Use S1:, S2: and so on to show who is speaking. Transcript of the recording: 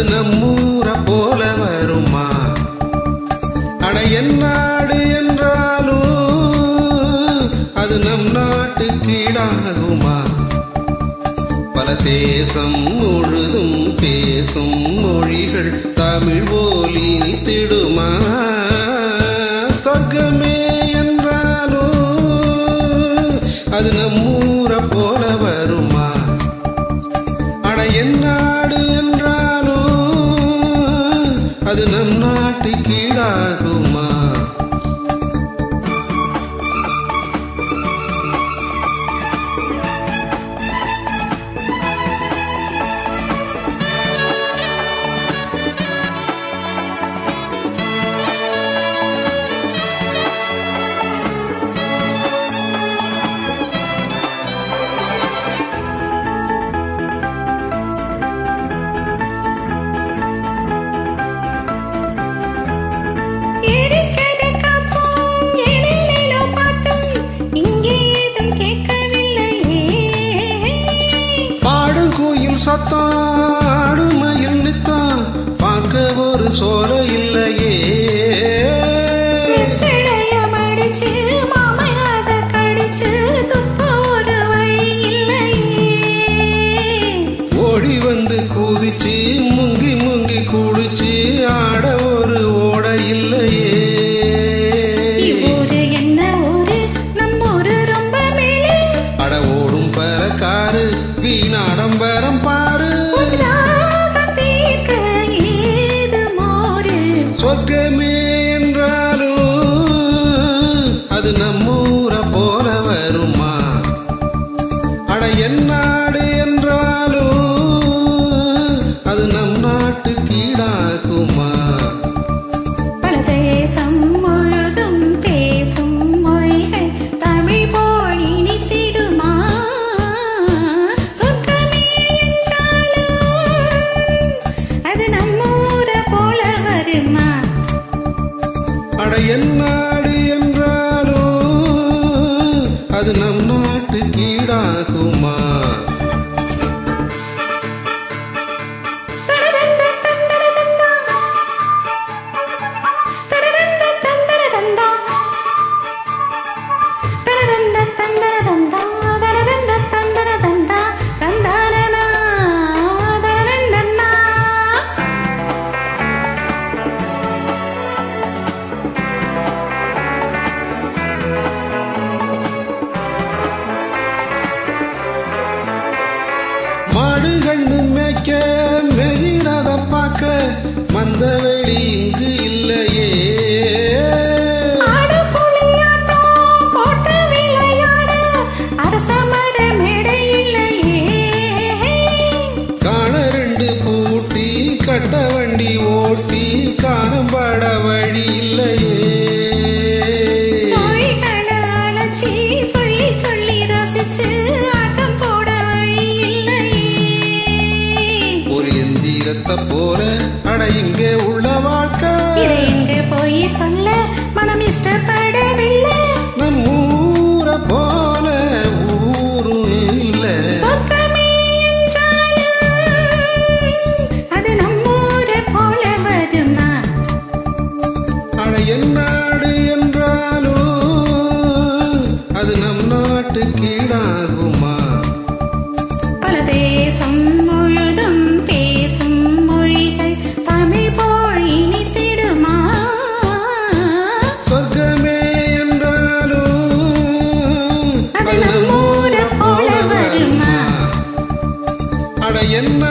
S1: நம்மூர போல வருமா அட என் நாடு என்றாலும் அது நம் நாட்டுக்கு ஈடாகுமா பல தேசம் முழுதும் பேசும் மொழிகள் தமிழ் போலி திடுமா சொர்க்கமே என்றாலும் அது நம்மூர போல வருமா அட என் நாடு என்றாலும் அது நம் நாட்டு கீழாகுமா
S2: இருக்கிற காத்தும் ஏனேனோ பாட்டும் இங்கே ஏதும் கேட்கவில்லையே
S1: பாடும் கோயில் சத்தம் ஆடும் மயில் நித்தம் பார்க்க ஒரு சோல இல்லையே
S2: வெத்தலைய மடிச்சு மாமையாத கடிச்சு துப்ப ஒரு வழி இல்லையே
S1: ஓடி வந்து குதிச்சு முங்கி முங்கி குடிச்சு ஆட ஒரு ஓட இல்லையே
S2: இவ்வூரு என்ன ஊரு நம்ம ஊரு ரொம்ப மேலே
S1: அட ஓடும் பறக்காரு வீணாடம்பரம் பாரு
S2: உன்னாகம் தீர்க்க ஏது மோரு
S1: சொர்க்கமே என்றாலும் அது நம்மூர போல வருமா அட என் நாடு என்றாலும் அது நம் நாட்டு கீழாகுமா
S2: பல தேசம் முழுதும் பேசும் மொழிகள் தமிழ் போல் இனித்திடுமா சொர்க்கமே என்றாலும் அது நம்மூர போல வருமா
S1: அட என் நாடு என்றாலும் அது நம் நாட்டு கீழாகுமா
S2: தடதந்த தந்தர தந்தா தடதந்த தந்தர தந்தா தடதந்த தந்தர தந்தா தடதந்த தந்தர தந்தா தந்தானனா தடதந்தன்னா
S1: மாடு கண்ணு மேய்க்க மெயிறத பார்க்க மந்தவெளி இங்கு இல்லையே
S2: ஆடு புலியாட்டம் போட்டு விளையாட அரச மர மேடை இல்லையே
S1: காண ரெண்டு பூட்டி கட்ட வண்டி ஓட்டி காணம் பாட வழி இல்லையே
S2: மொழிகளை அழைச்சி சொல்லி சொல்லி ரசிச்சு ஆட்டம் போட வழி இல்லையே
S1: ஒரு எந்திரத்தை போல அட இங்கே உள்ள வாழ்க்கை
S2: இதை எங்கே போய் சொல்ல மனம் இஷ்டப்படவில்லை
S1: நம் ஊரை போல ஊரும் இல்லை
S2: சொர்க்கமே என்றாலும் அது நம்மூரை போல வருமா
S1: அட என் நாடு என்றாலும் அது நம் நாட்டு கீழாகுமா
S2: பல தேசம் முழுதும் பேசும் மொழிகள் தமிழ் போல் இனித்திடுமா
S1: சொர்க்கமே என்றாலும்
S2: அது நம்மூரை போல வருமா
S1: அட என்ன